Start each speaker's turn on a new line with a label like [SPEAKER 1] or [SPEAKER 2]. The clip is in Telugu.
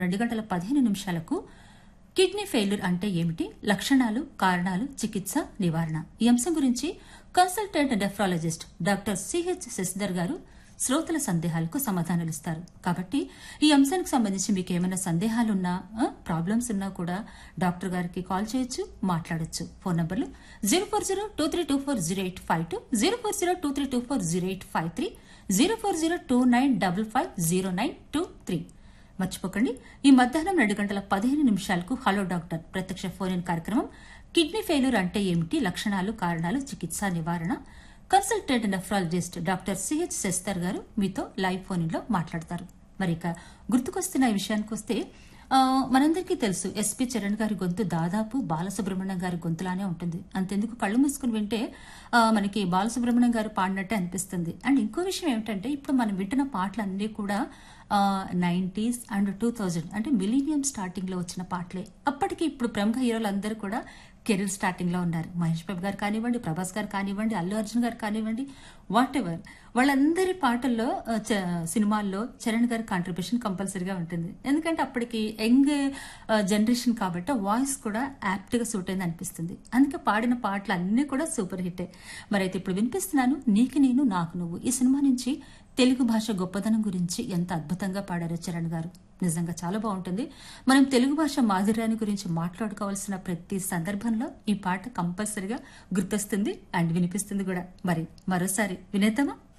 [SPEAKER 1] రెండు గంటల పదిహేను నిమిషాలకు కిడ్నీ ఫెయిల్యూర్ అంటే ఏమిటి లక్షణాలు కారణాలు చికిత్స నివారణ ఈ అంశం గురించి consultant nephrologist doctor CH Sasidhar garu శ్రోతల సందేహాలకు సమాధానాలు ఇస్తారు కాబట్టి ఈ అంశానికి సంబంధించి మీకు ఏమైనా సందేహాలున్నా ఆ, ప్రాబ్లమ్స్ ఉన్నా కూడా డాక్టర్ గారికి కాల్ చేయొచ్చు మాట్లాడొచ్చు ఫోన్ నంబర్లు zero four zero two three two four zero eight five two zero four zero two three two four zero eight five three zero four zero two nine double five zero nine two three మర్చిపోకండి ఈ మధ్యాహ్నం రెండు గంటల పదిహేను నిమిషాలకు హలో డాక్టర్ ప్రత్యక్ష ఫోన్ ఇన్ కార్యక్రమం కిడ్నీ ఫెయిల్యూర్ అంటే ఏమిటి లక్షణాలు కారణాలు చికిత్స నివారణ కన్సల్టెంట్ నెఫ్రాలజిస్ట్ డాక్టర్ సిహెచ్ శస్తర్ గారు మీతో లైవ్ ఫోన్ లో మాట్లాడతారు మరి ఇక గుర్తుకొస్తున్న ఈ విషయానికి వస్తే ఆ, మనందరికీ తెలుసు ఎస్పి చరణ్ గారి గొంతు దాదాపు బాలసుబ్రహ్మణ్యం గారి గొంతులానే ఉంటుంది అంతెందుకు కళ్ళు మూసుకుని వింటే ఆ, మనకి బాలసుబ్రహ్మణ్యం గారు పాడినట్టే అనిపిస్తుంది అండ్ ఇంకో విషయం ఏమిటంటే ఇప్పుడు మనం వింటున్న పాటలన్నీ కూడా నైంటీస్ అండ్ టూ థౌజండ్ అంటే మిలీనియం స్టార్టింగ్ లో వచ్చిన పాటలే అప్పటికి ఇప్పుడు ప్రముఖ హీరోలు అందరూ కూడా కెరీర్ స్టార్టింగ్ లో ఉన్నారు మహేష్ బాబు గారు కానివ్వండి ప్రభాస్ గారు కానివ్వండి అల్లు అర్జున్ గారు కానివ్వండి వాట్ ఎవర్ వాళ్ళందరి పాటల్లో ఆ, చ- సినిమాల్లో చరణ్ గారి కాంట్రిబ్యూషన్ కంపల్సరీగా ఉంటుంది ఎందుకంటే అప్పటికి యంగ్ జనరేషన్ కాబట్టి వాయిస్ కూడా యాప్ట్ గా సూట్ అయింది అనిపిస్తుంది అందుకే పాడిన పాటలు అన్నీ కూడా సూపర్ హిట్ మరి అయితే ఇప్పుడు వినిపిస్తున్నాను నీకు నేను నాకు నువ్వు ఈ సినిమా నుంచి తెలుగు భాష గొప్పదనం గురించి ఎంత అద్భుతంగా పాడారో చరణ్ గారు నిజంగా చాలా బాగుంటుంది మనం తెలుగు భాష మాధుర్యాన్ని గురించి మాట్లాడుకోవాల్సిన ప్రతి సందర్భంలో ఈ పాట కంపల్సరిగా గుర్తొస్తుంది అండ్ వినిపిస్తుంది కూడా మరి మరోసారి వినేద్దామా